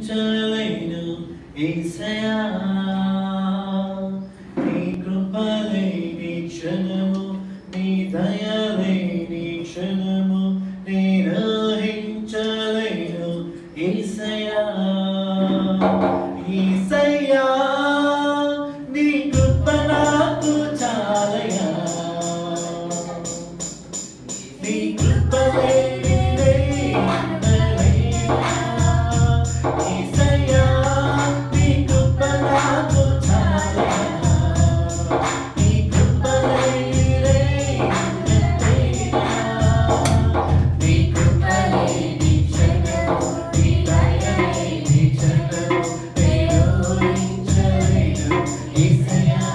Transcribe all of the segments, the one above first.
ఊహించలేను ఏసయా నీ కృపలేని క్షణము నీ దయలేని క్షణము నేను ఊహించలేను ఏసయా ఏసయ్యా నీ కృప నాకు చాలయా నీ కృప లేనిదే ఉండలేనా? యేసయ్యా, నీ కృప నాకు చాలయా? నీ కృప లేనిదే ఉండలేనా? నీ కృప లేని క్షణము, నీ దయ లేని క్షణము, నేను ఊహించలేను. యేసయ్యా,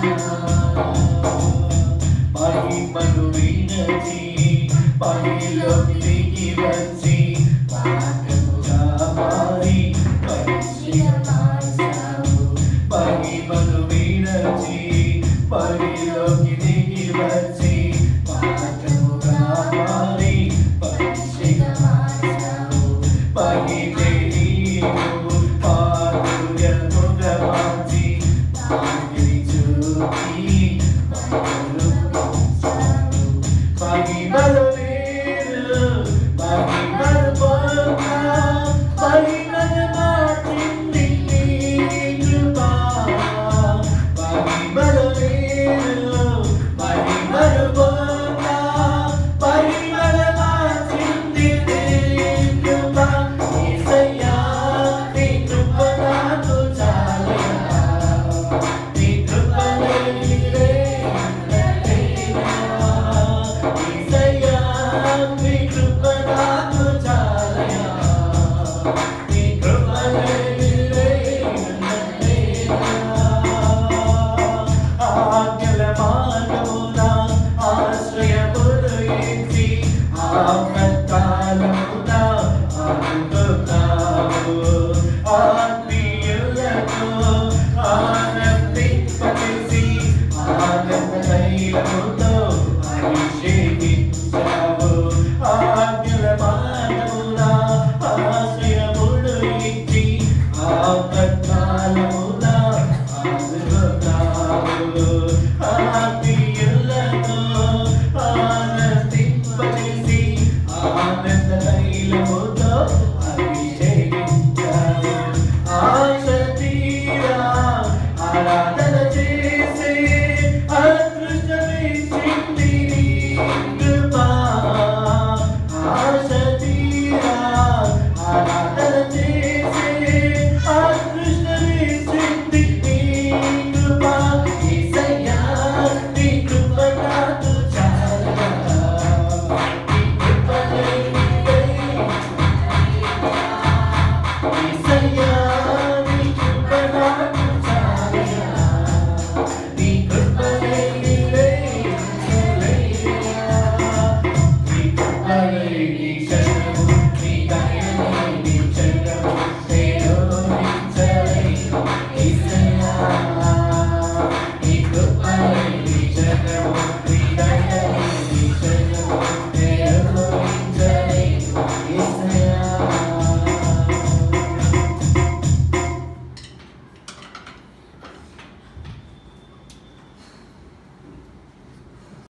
మహిమను వినచి పనిలోకి దిగి వచ్చి పాకముగా మారి మనిషిగా మార్చావు. మహిమను వినచి పనిలోకి దిగి వచ్చి పాకముగా మారి మనిషిగా మార్చావు. పగిలే నీవు పాదుర్యముగా మార్చి పాగిలి చూపి మమ్మల్ని మార్చావు. మహిమలు నీరు, మహిమలు పొంద, మహిమను మార్చింది నీ కృప. మహిమలు నీరు, మహిమను పొంద, మహిమను మార్చింది నీ కృప. యేసయ్యా, నీ కృప నాకు చాలయా. నీ కృప లేనిదే ఉండలేనా? యేసయ్యా, నీ కృప నాకు చాలయా. నీ కృప లేనిదే ఉండలేనా? ఆజ్ఞల మార్గమున ఆశ్రయమును ఇచ్చి ఆపత్కాలమున ఆదుకున్నావు. ఆత్మీయులకు ఆనందింపచేసి ఆనంద తైలముతో అభిషేకించావు. ఆజ్ఞల మార్గమున ఆశ్రయమును ఇచ్చి ఆపత్కాలమున ఆదుకున్నావు. ఆత్మీయులకు ఆనందింపచేసి ఆనంద తైలముతో అభిషేకించావు. ఆశ తీరా ఆరాధన చేసే అదృష్టమిచ్చింది నీ కృప. ఆశ తీరా ఆరాధన చేసే అదృష్టమిచ్చింది నీ కృప. యేసయ్యా, నీ కృప నాకు చాలయా. నీ కృప లేనిదే యేసయ్యా, నీ కృప నాకు చాలయా. నీ కృప లేనిదే ఉండలేనా? నీ కృప లేనిదే